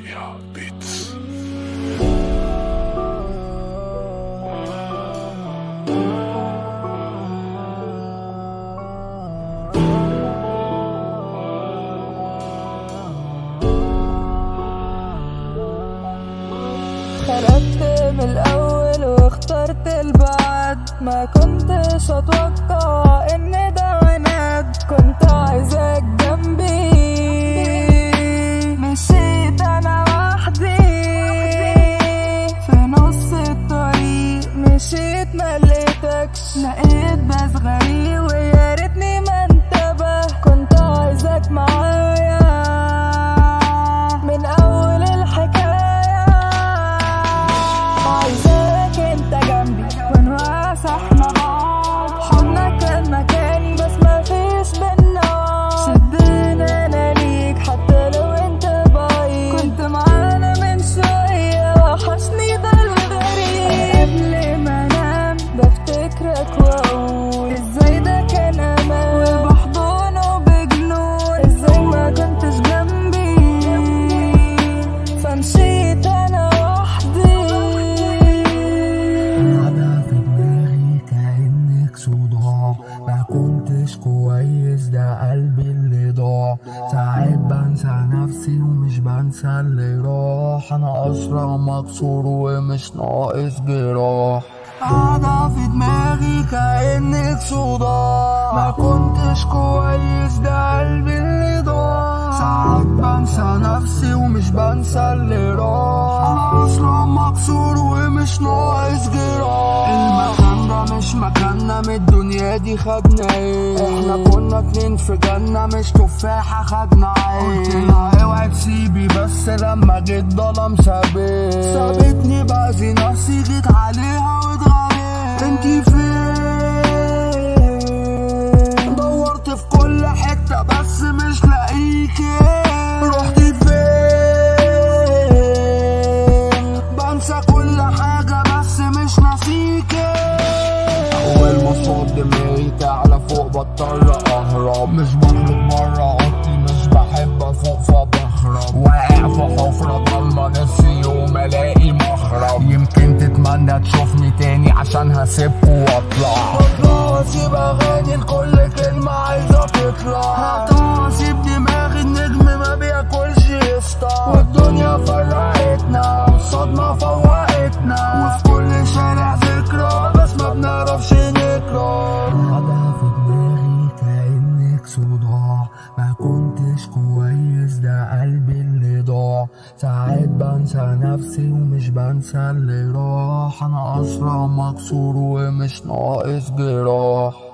Yeah, beats. خرجت من الأول واخترت البعد ما كنتش أتوقع إن ده عناد كنت عايزك جنبي مشيت أنا وحدي في نص الطريق مشيت ملقتكش لقيت بس غريب ويا ريتني ما انتبه كنت عايزك معايا من أول الحكاية عايزاك انت جنبي ونوقف احنا بعض حضنك كان مكاني بس مفيش بينا شدنا انا ليك حتى لو انت بعيد كنت معانا من شوية وحشني ده الغريب قبل ما انام بفتكرك واقول ازاي ده كان امان وبحضنه بجنون ازاي ما كنتش جنبي فمشيت انا وحدي قاعدة في دماغي كأنك صداع ما كنتش كويس ده قلبي اللي ضاع ساعات بنسى نفسي ومش بنسى اللي راح انا اصلا مكسور ومش ناقص جراح قاعدة في دماغي كأنك صداع ما كنتش كويس ده قلبي اللي ضاع ساعات بنسى نفسي ومش بنسى اللي راح انا اصلا مكسور ومش ناقص جراح المكان ده مش مكاننا من الدنيا دي خدنا ايه احنا كنا اتنين في جنة مش تفاحة خدنا عين قلت لها اوعي تسيبي بس لما جيت ظلم سابت سابتني باذي نفسي جيت عليها واتغريت انتي فين دورت في كل حتة بس مش لاقيكي رحتي فين بنسى كل حاجة بس مش ناسيكي أول ما صوت دماغي تعلى فوق بضطر أهرب مش بخرج مرة أوضتي مش بحب أفوق فبخرب واقع في حفرة ضلمة نفسي يوم ألاقي مخرج يمكن تتمنى تشوفني تاني عشان هسيبكوا وأطلع هطلع أسيب أغاني لكل كلمة عايزة تطلع هطلع أسيب دماغي النجم ما بياكلش يسطا والدنيا فرقتنا والصدمة فوقتنا وفي كل شارع ذكرى بس ما بنعرفش نقرا قاعدة في دماغي كأنك صداع ما كنتش كويس ده قلبي اللي ضاع ساعات بنسى نفسي ومش بنسى اللي راح انا اصلا مكسور ومش ناقص جراح